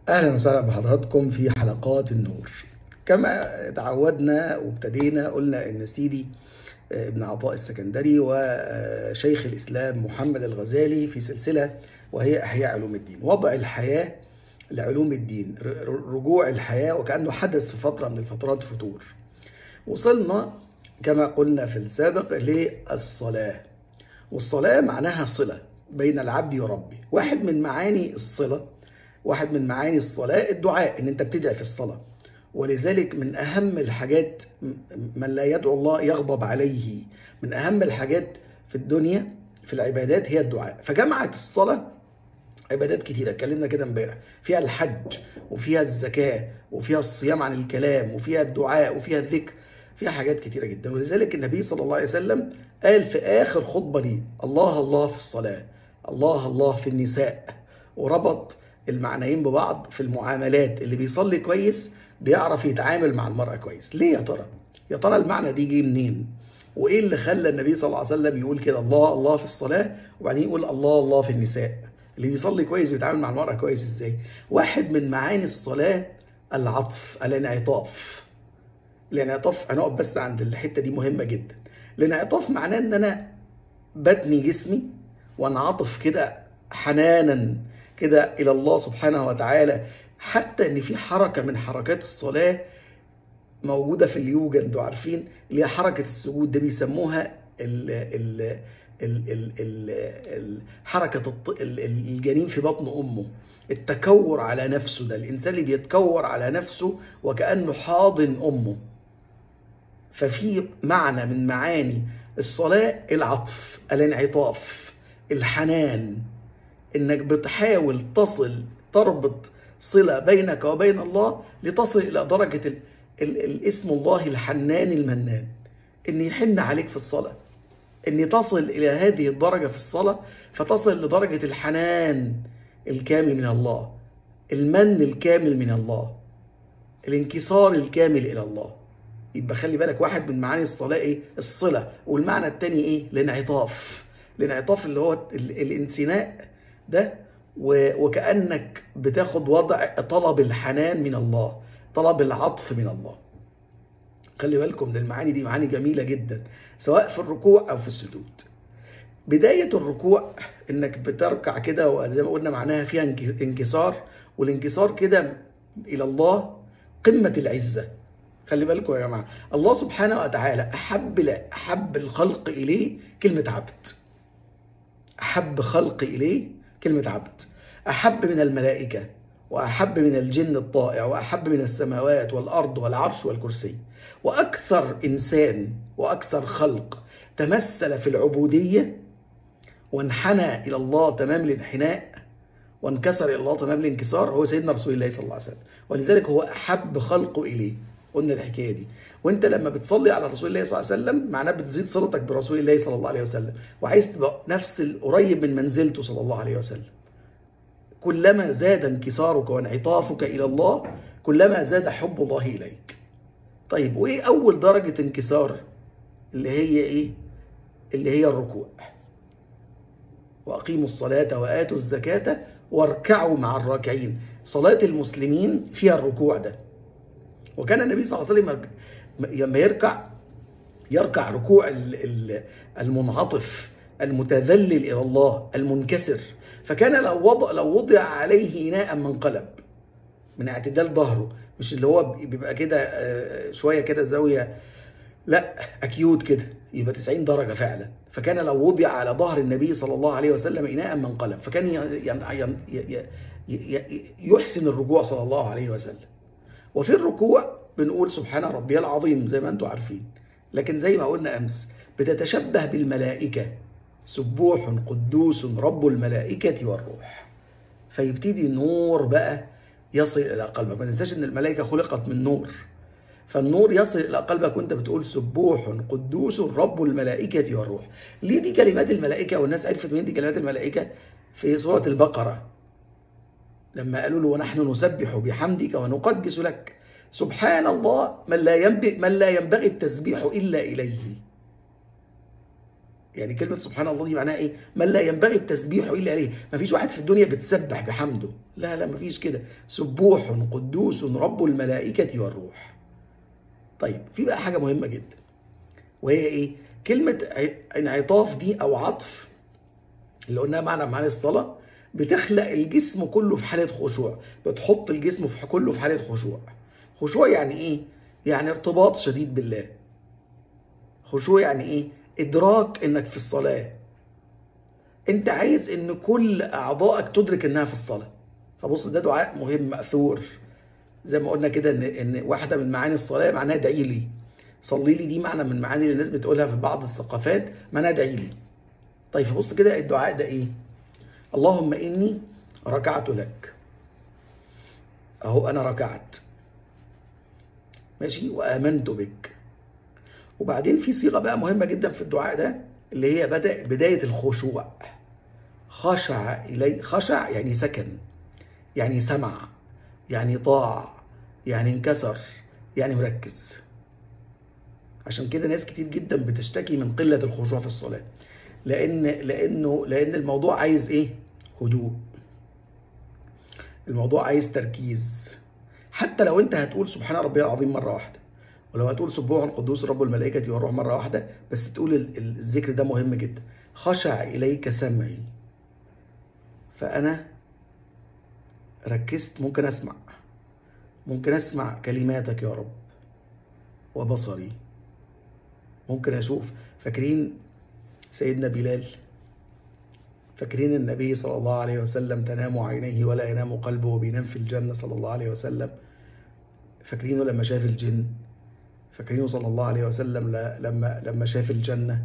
اهلا وسهلا بحضراتكم في حلقات النور كما تعودنا وابتدينا قلنا ان سيدي ابن عطاء السكندري وشيخ الاسلام محمد الغزالي في سلسله وهي احياء علوم الدين وضع الحياه لعلوم الدين رجوع الحياه وكانه حدث في فتره من الفترات فتور وصلنا كما قلنا في السابق للصلاه والصلاه معناها صله بين العبد وربه واحد من معاني الصله واحد من معاني الصلاة الدعاء ان انت بتدعي في الصلاة ولذلك من اهم الحاجات من لا يدعو الله يغضب عليه من اهم الحاجات في الدنيا في العبادات هي الدعاء فجمعت الصلاة عبادات كتيرة اتكلمنا كده امبارح فيها الحج وفيها الزكاة وفيها الصيام عن الكلام وفيها الدعاء وفيها الذكر فيها حاجات كتيرة جدا ولذلك النبي صلى الله عليه وسلم قال في آخر خطبة ليه الله الله في الصلاة الله الله في النساء وربط المعنيين ببعض في المعاملات اللي بيصلي كويس بيعرف يتعامل مع المرأة كويس ليه يا ترى يا ترى المعنى دي جه منين وايه اللي خلى النبي صلى الله عليه وسلم يقول كده الله الله في الصلاة وبعدين يقول الله الله في النساء اللي بيصلي كويس بيتعامل مع المرأة كويس ازاي واحد من معاني الصلاة العطف الانعطاف الانعطاف هنقف بس عند الحتة دي مهمة جدا الانعطاف معناه ان انا بتني جسمي وانعطف كده حنانا كده الى الله سبحانه وتعالى حتى ان في حركه من حركات الصلاه موجوده في اليوجا انتوا عارفين اللي هي حركه السجود ده بيسموها ال ال ال ال ال ال حركه الجنين في بطن امه التكور على نفسه ده الانسان اللي بيتكور على نفسه وكانه حاضن امه ففي معنى من معاني الصلاه العطف الانعطاف الحنان انك بتحاول تصل تربط صله بينك وبين الله لتصل الى درجه ال ال الاسم الله الحنان المنان ان يحن عليك في الصلاه ان تصل الى هذه الدرجه في الصلاه فتصل لدرجه الحنان الكامل من الله المن الكامل من الله الانكسار الكامل الى الله يبقى خلي بالك واحد من معاني الصلاه ايه الصله والمعنى الثاني ايه الانعطاف الانعطاف اللي هو الانسناء ده وكأنك بتاخد وضع طلب الحنان من الله طلب العطف من الله خلي بالكم ده المعاني دي معاني جميلة جدا سواء في الركوع أو في السجود بداية الركوع إنك بتركع كده وزي ما قلنا معناها فيها انكسار والانكسار كده إلى الله قمة العزة خلي بالكم يا جماعة الله سبحانه وتعالى أحب لا أحب الخلق إليه كلمة عبد أحب خلق إليه كلمة عبد أحب من الملائكة وأحب من الجن الطائع وأحب من السماوات والأرض والعرش والكرسي وأكثر إنسان وأكثر خلق تمثل في العبودية وانحنى إلى الله تمام الانحناء وانكسر إلى الله تمام الانكسار هو سيدنا رسول الله صلى الله عليه وسلم ولذلك هو أحب خلقه إليه قلنا الحكايه دي وانت لما بتصلي على رسول الله صلى الله عليه وسلم معناه بتزيد صلتك برسول الله صلى الله عليه وسلم وعايز تبقى نفس القريب من منزلته صلى الله عليه وسلم كلما زاد انكسارك وانعطافك الى الله كلما زاد حب الله اليك طيب وايه اول درجه انكسار اللي هي ايه اللي هي الركوع واقيموا الصلاه واتوا الزكاه واركعوا مع الراكعين صلاه المسلمين فيها الركوع ده وكان النبي صلى الله عليه وسلم لما يركع يركع ركوع المنعطف المتذلل الى الله المنكسر فكان لو وضع لو وضع عليه اناء منقلب من اعتدال ظهره مش اللي هو بيبقى كده شويه كده زاويه لا اكيوت كده يبقى 90 درجه فعلا فكان لو وضع على ظهر النبي صلى الله عليه وسلم اناء منقلب فكان يحسن الركوع صلى الله عليه وسلم وفي الركوع بنقول سبحان ربي العظيم زي ما انتم عارفين لكن زي ما قلنا امس بتتشبه بالملائكه سبوح قدوس رب الملائكه والروح فيبتدي نور بقى يصل الى قلبك ما تنساش ان الملائكه خلقت من نور فالنور يصل الى قلبك وانت بتقول سبوح قدوس رب الملائكه والروح ليه دي كلمات الملائكه والناس عرفت منين دي كلمات الملائكه في سوره البقره لما قالوا له ونحن نسبح بحمدك ونقدس لك سبحان الله من لا ينبغي من لا ينبغي التسبيح الا اليه يعني كلمة سبحان الله دي معناها ايه؟ من لا ينبغي التسبيح الا عليه، مفيش واحد في الدنيا بتسبح بحمده، لا لا مفيش كده، سبوح قدوس رب الملائكة والروح. طيب في بقى حاجة مهمة جدا وهي ايه؟ كلمة انعطاف دي او عطف اللي قلناها معنى معاني الصلاة بتخلق الجسم كله في حالة خشوع، بتحط الجسم في كله في حالة خشوع. خشوع يعني ايه؟ يعني ارتباط شديد بالله. خشوع يعني ايه؟ ادراك انك في الصلاه انت عايز ان كل اعضائك تدرك انها في الصلاه فبص ده دعاء مهم ماثور زي ما قلنا كده ان ان واحده من معاني الصلاه معناها ادعي لي صلي لي دي معنى من معاني اللي الناس بتقولها في بعض الثقافات معناها ادعي لي طيب فبص كده الدعاء ده ايه اللهم اني ركعت لك اهو انا ركعت ماشي وامنت بك وبعدين في صيغه بقى مهمه جدا في الدعاء ده اللي هي بدا بدايه الخشوع خشع الي خشع يعني سكن يعني سمع يعني طاع يعني انكسر يعني مركز عشان كده ناس كتير جدا بتشتكي من قله الخشوع في الصلاه لان لانه لان الموضوع عايز ايه هدوء الموضوع عايز تركيز حتى لو انت هتقول سبحان ربي العظيم مره واحده ولو هتقول سبوح قدوس رب الملائكة والروح مرة واحدة بس تقول الذكر ده مهم جدا خشع إليك سمعي فأنا ركزت ممكن أسمع ممكن أسمع كلماتك يا رب وبصري ممكن أشوف فاكرين سيدنا بلال فاكرين النبي صلى الله عليه وسلم تنام عينيه ولا ينام قلبه وبينام في الجنة صلى الله عليه وسلم فاكرينه لما شاف الجن فاكرينه صلى الله عليه وسلم لما لما شاف الجنه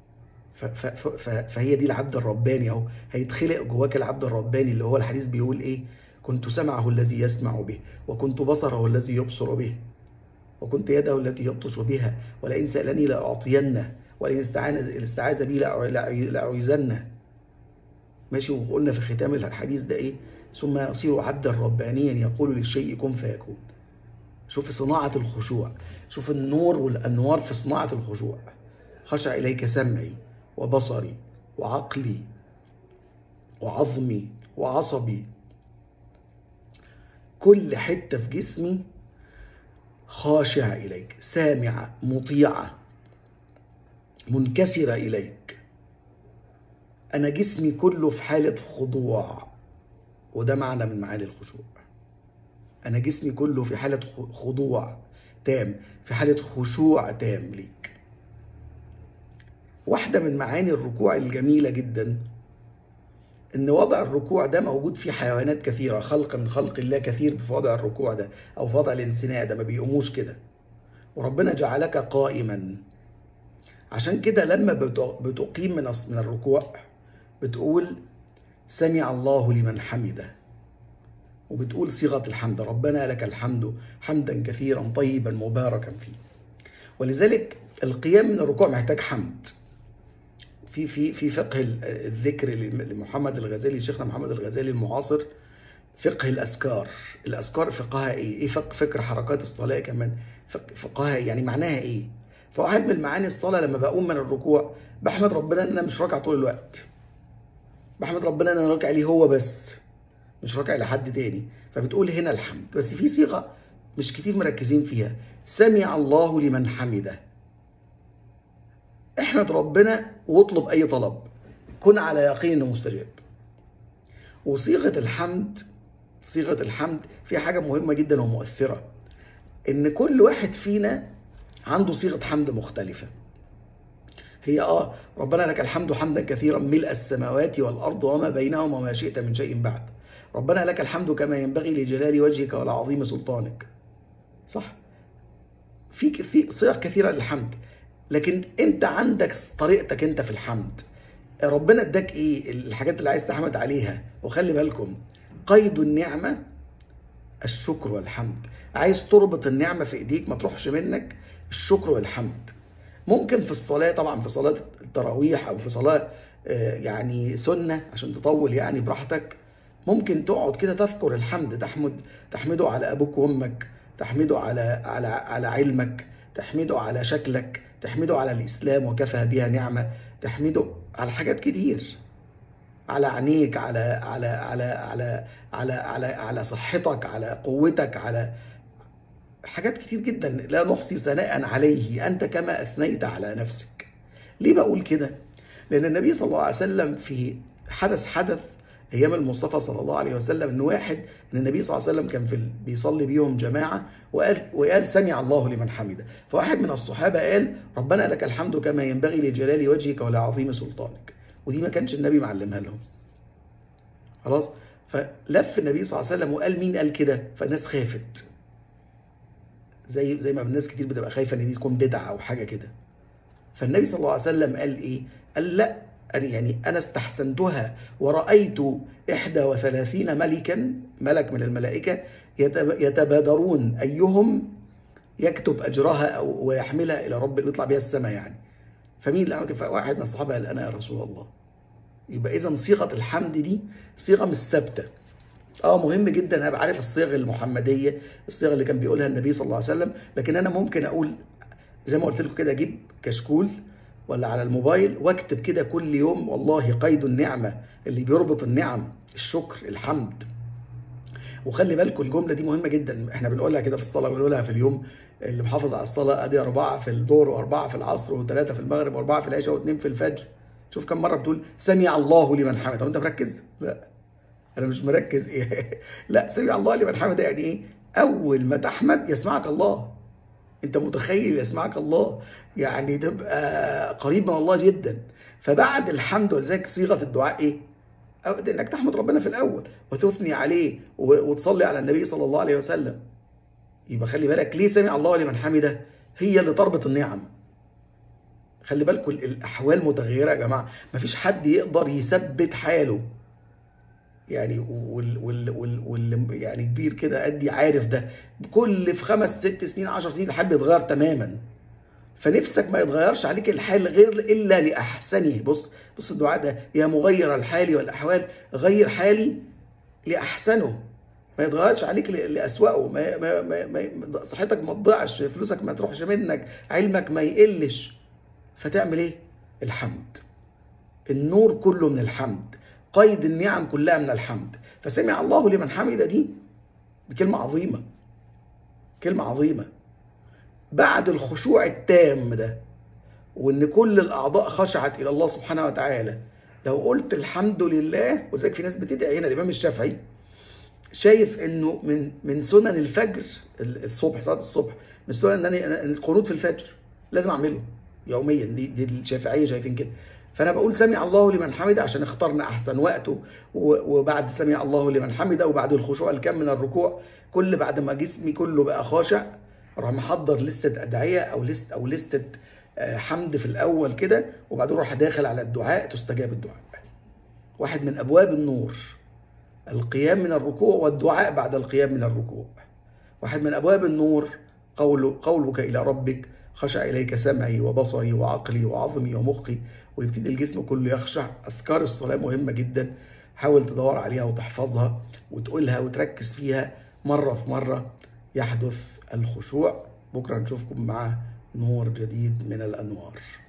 فهي دي العبد الرباني اهو هيتخلق جواك العبد الرباني اللي هو الحديث بيقول ايه كنت سمعه الذي يسمع به وكنت بصره الذي يبصر به وكنت يده التي يبطش بها ولئن سالني لاعطينه ولئن استعان استعاذ بي لاعوذنه ماشي وقلنا في ختام الحديث ده ايه ثم يصير عبدا ربانيا يقول للشيء كن فيكون شوف صناعة الخشوع شوف النور والأنوار في صناعة الخشوع خشع إليك سمعي وبصري وعقلي وعظمي وعصبي كل حتة في جسمي خاشعة إليك سامعة مطيعة منكسرة إليك أنا جسمي كله في حالة خضوع وده معنى من معاني الخشوع أنا جسمي كله في حالة خضوع تام في حالة خشوع تام ليك واحدة من معاني الركوع الجميلة جدا ان وضع الركوع ده موجود في حيوانات كثيره خلق من خلق الله كثير في وضع الركوع ده او في وضع الانسناء ده ما بيقوموش كده وربنا جعلك قائما عشان كده لما بتقيم من من الركوع بتقول سمع الله لمن حمده وبتقول صيغه الحمد ربنا لك الحمد حمدا كثيرا طيبا مباركا فيه ولذلك القيام من الركوع محتاج حمد في في في فقه الذكر لمحمد الغزالي شيخنا محمد الغزالي المعاصر فقه الاذكار الاذكار فقهها ايه ايه فقه فكر حركات الصلاه كمان فقهها يعني معناها ايه فواحد من معاني الصلاه لما بقوم من الركوع بحمد ربنا ان انا مش راكع طول الوقت بحمد ربنا ان انا راكع ليه هو بس مش راكع لحد تاني فبتقول هنا الحمد بس في صيغه مش كتير مركزين فيها سمع الله لمن حمده احمد ربنا واطلب اي طلب كن على يقين انه مستجاب وصيغه الحمد صيغه الحمد فيها حاجه مهمه جدا ومؤثره ان كل واحد فينا عنده صيغه حمد مختلفه هي اه ربنا لك الحمد حمدا كثيرا ملء السماوات والارض وما بينهما وما شئت من شيء بعد ربنا لك الحمد كما ينبغي لجلال وجهك ولعظيم سلطانك صح في في صيغ كثيره للحمد لكن انت عندك طريقتك انت في الحمد ربنا اداك ايه الحاجات اللي عايز تحمد عليها وخلي بالكم قيد النعمه الشكر والحمد عايز تربط النعمه في ايديك ما تروحش منك الشكر والحمد ممكن في الصلاه طبعا في صلاه التراويح او في صلاه يعني سنه عشان تطول يعني براحتك ممكن تقعد كده تذكر الحمد تحمد تحمده على ابوك وامك تحمده على على على علمك تحمده على شكلك تحمده على الاسلام وكفى بها نعمه تحمده على حاجات كتير على عينيك على على على على على على على صحتك على قوتك على حاجات كتير جدا لا نحصي ثناء عليه انت كما اثنيت على نفسك ليه بقول كده لان النبي صلى الله عليه وسلم في حدث حدث ايام المصطفى صلى الله عليه وسلم ان واحد ان النبي صلى الله عليه وسلم كان في بيصلي بيهم جماعه وقال وقال سمع الله لمن حمده فواحد من الصحابه قال ربنا لك الحمد كما ينبغي لجلال وجهك ولعظيم سلطانك ودي ما كانش النبي معلمها لهم خلاص فلف النبي صلى الله عليه وسلم وقال مين قال كده فالناس خافت زي زي ما الناس كتير بتبقى خايفه ان دي تكون بدعه او حاجه كده فالنبي صلى الله عليه وسلم قال ايه قال لا يعني أنا استحسنتها ورأيت إحدى وثلاثين ملكا ملك من الملائكة يتبادرون أيهم يكتب أجرها أو ويحملها إلى رب ويطلع بها السماء يعني فمين اللي عمل كده فواحد من الصحابة قال أنا يا رسول الله يبقى إذا صيغة الحمد دي صيغة مش ثابتة اه مهم جدا انا بعرف الصيغ المحمديه الصيغه اللي كان بيقولها النبي صلى الله عليه وسلم لكن انا ممكن اقول زي ما قلت لكم كده اجيب كشكول ولا على الموبايل واكتب كده كل يوم والله قيد النعمه اللي بيربط النعم الشكر الحمد وخلي بالكم الجمله دي مهمه جدا احنا بنقولها كده في الصلاه بنقولها في اليوم اللي محافظ على الصلاه ادي اربعه في الظهر واربعه في العصر وثلاثه في المغرب واربعه في العشاء واثنين في الفجر شوف كم مره بتقول سمع الله لمن حمده طب انت مركز؟ لا انا مش مركز ايه لا سمع الله لمن حمده يعني ايه؟ اول ما تحمد يسمعك الله انت متخيل يسمعك الله يعني تبقى قريب من الله جدا فبعد الحمد ولذلك صيغه الدعاء ايه؟ انك تحمد ربنا في الاول وتثني عليه وتصلي على النبي صلى الله عليه وسلم يبقى خلي بالك ليه سمع الله لمن حمده هي اللي تربط النعم خلي بالكم الاحوال متغيره يا جماعه مفيش حد يقدر يثبت حاله يعني وال وال وال, وال يعني كبير كده قدي عارف ده كل في خمس ست سنين عشر سنين الحال بيتغير تماما فنفسك ما يتغيرش عليك الحال غير الا لاحسنه بص بص الدعاء ده يا مغير الحال والاحوال غير حالي لاحسنه ما يتغيرش عليك لاسوأه ما ما ما, ما صحتك ما تضيعش فلوسك ما تروحش منك علمك ما يقلش فتعمل ايه الحمد النور كله من الحمد قيد النعم كلها من الحمد فسمع الله لمن حمد دي بكلمة عظيمة كلمة عظيمة بعد الخشوع التام ده وان كل الاعضاء خشعت الى الله سبحانه وتعالى لو قلت الحمد لله ولذلك في ناس بتدعي هنا الامام الشافعي شايف انه من من سنن الفجر الصبح صلاه الصبح من سنن ان انا القنوت في الفجر لازم اعمله يوميا دي دي الشافعيه شايفين كده فانا بقول سمع الله لمن حمده عشان اخترنا احسن وقته وبعد سمع الله لمن حمده وبعد الخشوع الكام من الركوع كل بعد ما جسمي كله بقى خاشع اروح محضر لستة ادعيه او لست او لستة حمد في الاول كده وبعدين اروح داخل على الدعاء تستجاب الدعاء واحد من ابواب النور القيام من الركوع والدعاء بعد القيام من الركوع واحد من ابواب النور قول قولك الى ربك خشع إليك سمعي وبصري وعقلي وعظمي ومخي ويبتدي الجسم كله يخشع أذكار الصلاة مهمة جدا حاول تدور عليها وتحفظها وتقولها وتركز فيها مرة في مرة يحدث الخشوع بكرة نشوفكم مع نور جديد من الأنوار